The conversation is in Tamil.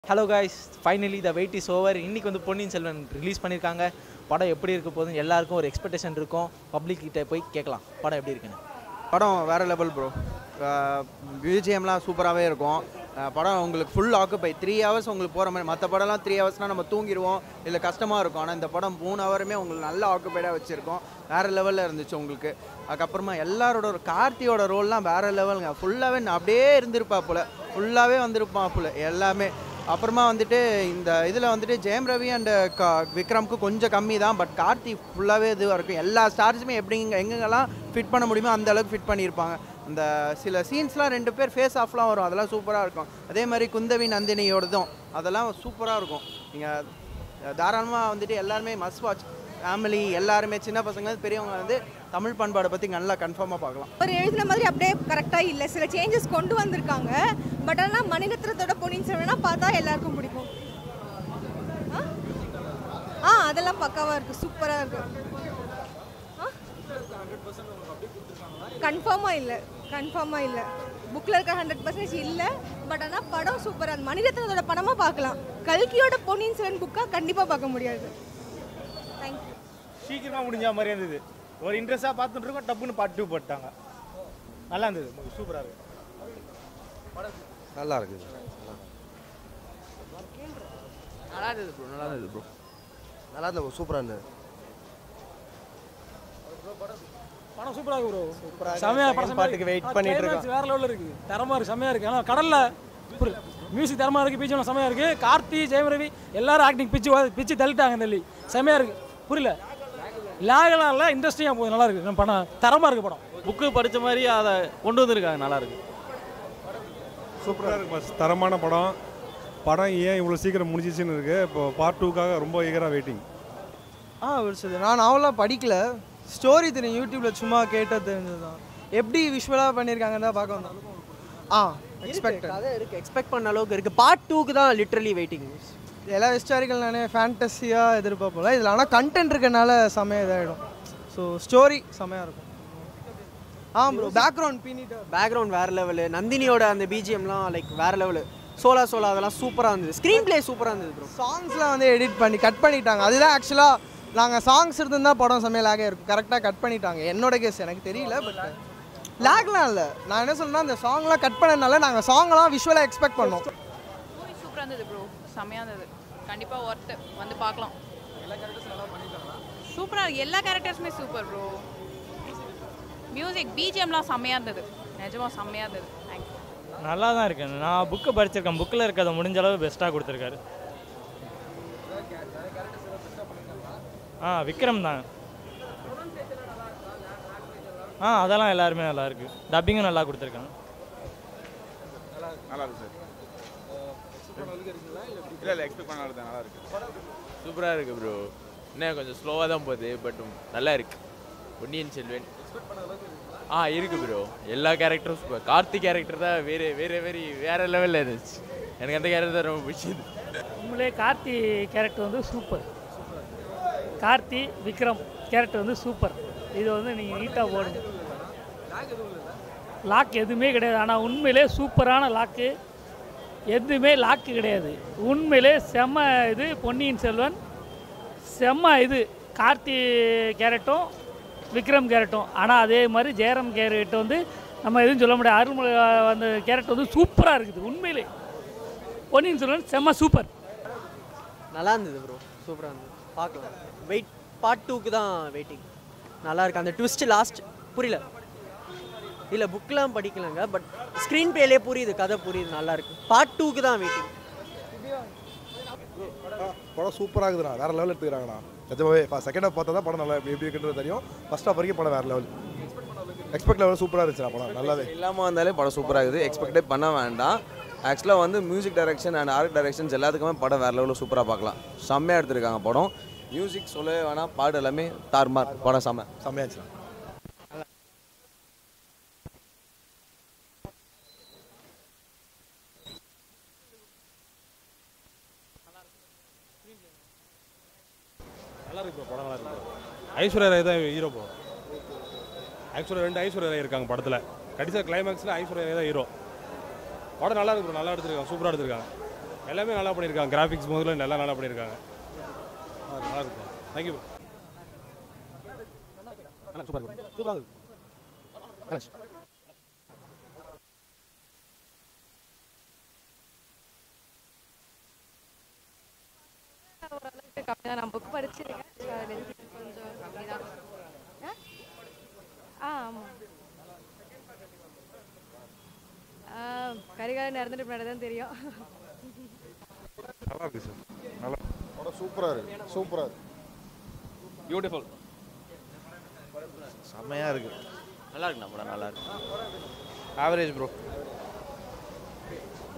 Hello guys finally the wait is over இன்னைக்கு வந்து பொன்னியின் செல்வன் ரிலீஸ் பண்ணியிருக்காங்க படம் எப்படி இருக்க போகுதுன்னு எல்லாருக்கும் ஒரு எக்ஸ்பெக்டேஷன் இருக்கும் பப்ளிக் கிட்ட போய் கேட்கலாம் படம் எப்படி இருக்குன்னு படம் வேறு லெவல் ப்ரோ பிஜிஎம்லாம் சூப்பராகவே இருக்கும் அஹ் படம் உங்களுக்கு ஃபுல் ஆக்குப்பை த்ரீ ஹவர்ஸ் உங்களுக்கு போகிற மாதிரி மற்ற படம்லாம் த்ரீ ஹவர்ஸ்னால் நம்ம தூங்கிடுவோம் இல்லை கஷ்டமாக இருக்கும் ஆனால் இந்த படம் மூணு ஹவருமே உங்களுக்கு நல்ல ஆக்குப்பைடாக வச்சுருக்கோம் வேறு லெவலில் இருந்துச்சு உங்களுக்கு அதுக்கப்புறமா எல்லாரோட ஒரு கார்த்தியோட ரோல்லாம் வேறு லெவலுங்க ஃபுல்லாகவே அப்படியே இருந்திருப்பா போல ஃபுல்லாகவே வந்திருப்பான் போல எல்லாமே அப்புறமா வந்துட்டு இந்த இதில் வந்துட்டு ஜெயம் ரவி அண்ட் விக்ரம்க்கு கொஞ்சம் கம்மி தான் பட் கார்த்தி ஃபுல்லாகவே இதுவாக இருக்கும் எல்லா ஸ்டார்ஸுமே எப்படி எங்கெங்கெல்லாம் ஃபிட் பண்ண முடியுமோ அந்த அளவுக்கு ஃபிட் பண்ணியிருப்பாங்க அந்த சில சீன்ஸ்லாம் ரெண்டு பேர் ஃபேஸ் ஆஃப்லாம் வரும் அதெல்லாம் சூப்பராக இருக்கும் அதே மாதிரி குந்தவி நந்தினியோடதும் அதெல்லாம் சூப்பராக இருக்கும் நீங்கள் தாராளமாக வந்துட்டு எல்லாருமே மஸ்ட் வாட்ச் ஃபேமிலி எல்லாருமே சின்ன பசங்க பெரியவங்க வந்து தமிழ் பண்பாடை பற்றி நல்லா கன்ஃபார்மாக பார்க்கலாம் ஒரு எழுதின மாதிரி அப்படியே கரெக்டாக இல்லை சில சேஞ்சஸ் கொண்டு வந்திருக்காங்க பட் ஆனால் மணிரத்னத்தோட பொன்னியின் செல்வனா பார்த்தா எல்லாருக்கும் பிடிக்கும் ஆ? ஆ அதெல்லாம் பக்காவாக இருக்குது சூப்பராக இருக்கு கன்ஃபார்மாக இல்லை கன்ஃபார்மாக இல்லை புக்கில் இருக்க ஹண்ட்ரட் பர்சன்டேஜ் இல்லை பட் ஆனால் படம் சூப்பராக இருக்கு மணிரத்னத்தோட படமாக பார்க்கலாம் கல்கியோட பொன்னியின் செல்வன் புக்காக கண்டிப்பாக பார்க்க முடியாது தேங்க்யூ சீக்கிரமாக முடிஞ்ச மாதிரி இருந்தது ஒரு இன்ட்ரெஸ்ட்டாக பார்த்துட்டு இருக்கோம் டப்புன்னு பார்ட் டூ போட்டாங்க நல்லா இருந்தது சூப்பராக இருக்கு நல்லா இருக்குது நல்லா இருந்தது ப்ரோ நல்லா இருந்தது ப்ரோ நல்லா இருந்தது சூப்பராக இருந்தது படம் சூப்பரா இருக்கு ப்ரோ சூப்பரா செமையா படம் பாட்டுக்கு wait பண்ணிட்டு இருக்கோம். வேற லெவல்ல இருக்கு தரமா இருக்கு செமையா இருக்கு ஆனா கடல்ல மியூசிக் தரமா இருக்கு பிஜிஎம் செமையா இருக்கு கார்த்தி ஜெயம் ரவி எல்லாரும் ஆக்டிங் பிச்சு வா- பிச்சு தள்ளிட்டாங்க நெல்லி செமையா இருக்கு புரியல லாகலாம் இல்லை இன்ட்ரெஸ்டிங்காக போகுது நல்லா இருக்கு நம்ம படம் தரமா இருக்கு படம் புக்கு படித்த மாதிரி அதை கொண்டு வந்திருக்காங்க நல்லா இருக்கு சூப்பராக இருக்கு பஸ் தரமான படம் படம் ஏன் இவ்வளோ சீக்கிரம் முடிஞ்சிச்சுன்னு இருக்கு இப்போ பார்ட் டூக்காக ரொம்ப ஈகராக வெயிட்டிங் ஆ விடுச்சது நான் நாவலாக படிக்கல ஸ்டோரி தெரியும் யூடியூப்பில் சும்மா கேட்டது தெரிஞ்சது தான் எப்படி விஷுவலாக பண்ணியிருக்காங்கன்னு தான் பார்க்க வந்தோம் ஆ எக்ஸ்பெக்ட் கதை இருக்குது எக்ஸ்பெக்ட் பண்ண அளவுக்கு இருக்குது பார்ட் டூக்கு தான் லிட்ரலி வெயிட்டிங் எல்லாம் ஹிஸ்டாரிக்கல் நானே ஃபேண்டஸியாக எதிர்பார்ப்போம்ல இதில் ஆனால் கண்டென்ட் இருக்கனால செமையாக இதாகிடும் ஸோ ஸ்டோரி செமையாக இருக்கும் ஆ ப்ரோ பேக்ரவுண்ட் பீனிட்டாக பேக்ரவுண்ட் வேறு லெவலு நந்தினியோட அந்த பிஜிஎம்லாம் லைக் வேறு லெவலு சோலா சோலா அதெல்லாம் சூப்பராக இருந்தது ஸ்க்ரீன் ப்ளே சூப்பராக இருந்தது ப்ரோ சாங்ஸ்லாம் வந்து எடிட் பண்ணி கட் பண்ணிட்டாங்க அதுதான் ஆக்சுவலாக நாங்கள் சாங்ஸ் இருந்திருந்தா படம் செம்மையாக லாகே இருக்கும் கரெக்டாக கட் பண்ணிட்டாங்க என்னோட கேஸ் எனக்கு தெரியல பட் லாக்லாம் இல்லை நான் என்ன சொல்றேன்னா அந்த சாங்லாம் கட் பண்ணனால நாங்கள் சாங்லாம் விஷுவலாக எக்ஸ்பெக்ட் பண்ணோம் மூவி சூப்பராக இருந்தது ப்ரோ செம்மையாக இருந்தது கண்டிப்பாக ஒர்த்து வந்து பார்க்கலாம் சூப்பராக இருக்கு எல்லா கேரக்டர்ஸுமே சூப்பர் ப்ரோ மியூசிக் பிஜிஎம்லாம் செம்மையாக இருந்தது நிஜமாக செம்மையாக இருந்தது தேங்க்யூ நல்லா தான் இருக்கு நான் புக்கு படிச்சிருக்கேன் புக்கில் இருக்கிறத முடிஞ்ச அளவு பெஸ்ட்டாக கொடுத்துருக்காரு ஆ விக்ரம் தான் ஆ அதெல்லாம் எல்லாருமே நல்லா இருக்கு டப்பிங்கும் நல்லா கொடுத்துருக்காங்க நல்லா இருக்கு சார் இல்லை இல்லை எக்ஸ்பெக்ட் பண்ண தான் நல்லா இருக்கு சூப்பராக இருக்கு ப்ரோ இன்னும் கொஞ்சம் ஸ்லோவாக தான் போகுது பட் நல்லா இருக்கு பொன்னியின் செல்வன் ஆ இருக்கு ப்ரோ எல்லா கேரக்டரும் சூப்பர் கார்த்தி கேரக்டர் தான் வேறு வேறு வேறு வேற லெவலில் இருந்துச்சு எனக்கு அந்த கேரக்டர் தான் ரொம்ப பிடிச்சது உண்மையிலே கார்த்தி கேரக்டர் வந்து சூப்பர் கார்த்தி விக்ரம் கேரக்டர் வந்து சூப்பர் இது வந்து நீங்கள் நீட்டாக போடுங்க லாக் எதுவுமே கிடையாது ஆனால் உண்மையிலே சூப்பரான லாக்கு எதுவுமே லாக்கு கிடையாது உண்மையிலே செம்ம இது பொன்னியின் செல்வன் செம்ம இது கார்த்தி கேரட்டும் விக்ரம் கேரட்டும் ஆனால் அதே மாதிரி ஜெயராம் கேரட் வந்து நம்ம எதுவும் சொல்ல முடியாது அருள்மொழி அந்த கேரக்டர் வந்து சூப்பராக இருக்குது உண்மையிலே பொன்னியின் செல்வன் செம்ம சூப்பர் நல்லா இருந்தது ப்ரோ சூப்பராக இருந்தது பார்க்கலாம் வெயிட் பார்ட் டூக்கு தான் வெயிட்டிங் நல்லா இருக்கு அந்த ட்விஸ்ட் லாஸ்ட் புரியல இல்லை புக்கெலாம் படிக்கலங்க பட் ஸ்க்ரீன் பிளேலே புரியுது கதை புரியுது நல்லா இருக்கு பார்ட் டூக்கு தான் வெயிட்டிங் படம் சூப்பராக இருக்குதுண்ணா வேறு லெவலில் எடுத்துக்கிறாங்கண்ணா நிஜமாவே செகண்ட் ஹாஃப் பார்த்தா தான் படம் நல்லா எப்படி இருக்குன்றது தெரியும் ஃபர்ஸ்ட் ஹாஃப் வரைக்கும் படம் வேறு லெவல் எக்ஸ்பெக்ட் லெவல் சூப்பராக இருந்துச்சுண்ணா படம் நல்லாவே இல்லாமல் வந்தாலே படம் சூப்பராக இருக்குது எக்ஸ்பெக்டே பண்ண வேண்டாம் ஆக்சுவலாக வந்து music direction and art directions எல்லாத்துக்குமே படம் வேறு லெவலில் சூப்பராக பார்க்கலாம் செம்மையாக எடுத்திருக்காங்க படம் மியூசிக் சொல்லவே வேணாம் பாடு எல்லாமே தார்மார் படம் செம்ம செம்மையாச்சுண்ணா நல்லா இருக்கு bro, படம் நல்லா இருக்கு bro. ஐஸ்வர்யா ராய் தான் ஹீரோ போ ஐஸ்வர்யா ரெண்டு ஐஸ்வர்யா ராய் இருக்காங்க படத்தில் கடைசியாக கிளைமேக்ஸில் ஐஸ்வர்யா ராய் தான் ஹீரோ படம் நல்லா இருக்கு bro, நல்லா எடுத்திருக்காங்க சூப்பராக எடுத்திருக்காங்க எல்லாமே நல்லா பண்ணியிருக்காங்க கிராஃபிக்ஸ் முதல்ல நல்லா நல்லா பண்ணியிருக்காங்க ஆ, நல்லா இருக்கும் தேங்க்யூ சூப்பர் சூப்பராக இருக்கு ஓரளவுக்கு கம்மி தான் நான் புக் படிச்சிருக்கேன் So, length கொஞ்சம் கம்மி தான் ஆ ஆமாம் கரிகாலன் இறந்துட்டு பின்னாடி தான் தெரியும் நல்லா இருக்கு சார் நல்லா படம் சூப்பராக இருக்கு சூப்பராக இருக்கு பியூட்டிஃபுல் செம்மையாக இருக்கு நல்லா இருக்கு நம்ம நல்லா இருக்கு ஆவரேஜ் ப்ரோ